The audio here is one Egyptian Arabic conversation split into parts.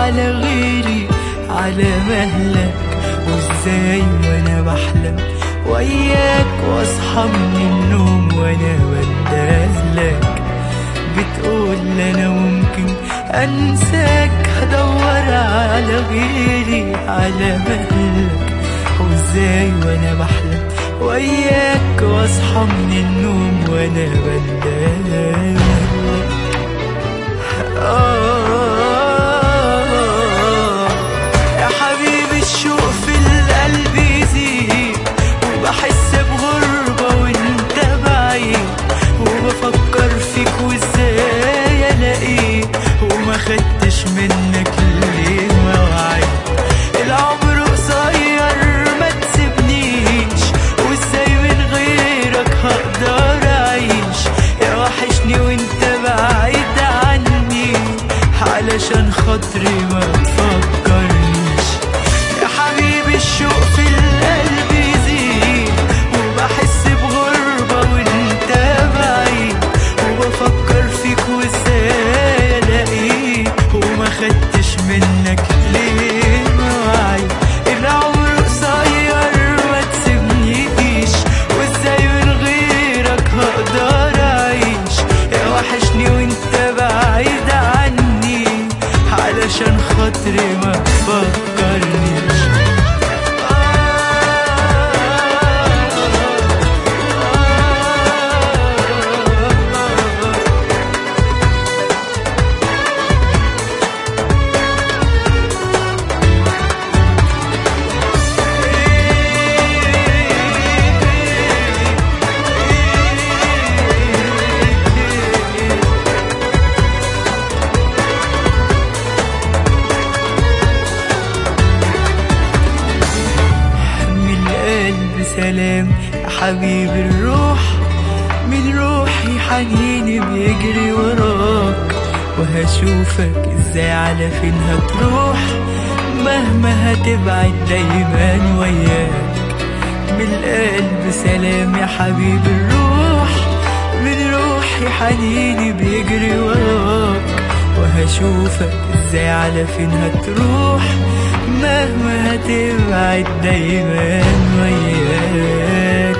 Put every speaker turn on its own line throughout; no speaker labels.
على غيري على مهلك وازاي وانا بحلم وياك واصحى من النوم وانا بندهلك بتقول انا ممكن انساك هدور على غيري على مهلك وازاي وانا بحلم وياك واصحى من النوم وانا بندهلك آه يا حبيبي الشوق في القلب يزيد وبحس بغربة وانت بعيد وبفكر فيك وازاي الاقيك وما خدتش منك ليه مواعيد العمر قصير ما تسيبنيش وازاي من غيرك هقدر اعيش يا وحشني وانت بعيد عني علشان خاطري ما تفكرنيش يا حبيبي الشوق في القلب يزيد وبحس بغربة وانت بعيد وبفكر فيك وازاي الاقيك وما خدتش منك ليه مواعيد العمر قصير ما تسيبنيش وازاي من غيرك هقدر اعيش يا وحشني وانت بعيد عني علشان خاطري ما تفكرنيش من القلب سلام يا حبيبي الروح من روحي حنيني بيجري وراك وهشوفك ازاي على فين هتروح مهما هتبعد دايما وياك من القلب سلام يا حبيبي الروح من روحي حنيني بيجري وراك وهشوفك ازاي على فين هتروح مهما هتبعد دايما وياك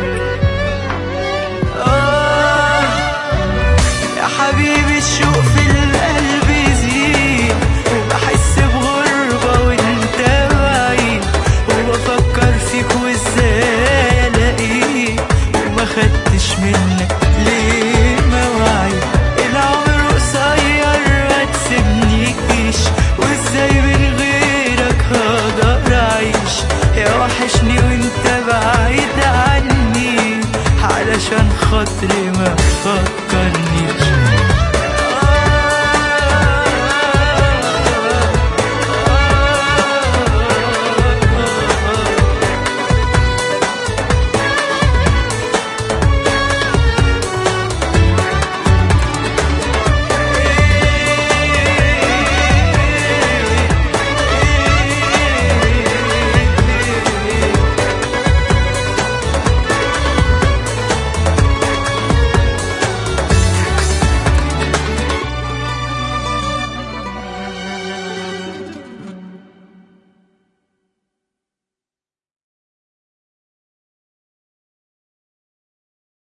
آه يا حبيبي الشوق في القلب يزيد وبحس بغربة وانت بعيد وبفكر فيك وازاي الاقيك وما خدتش منك ليه مواعيد العمر قصير ما تسيبنيش وازاي من غيرك هقدر اعيش يا وحشني وانت بعيد عني علشان خاطري ما تفكرني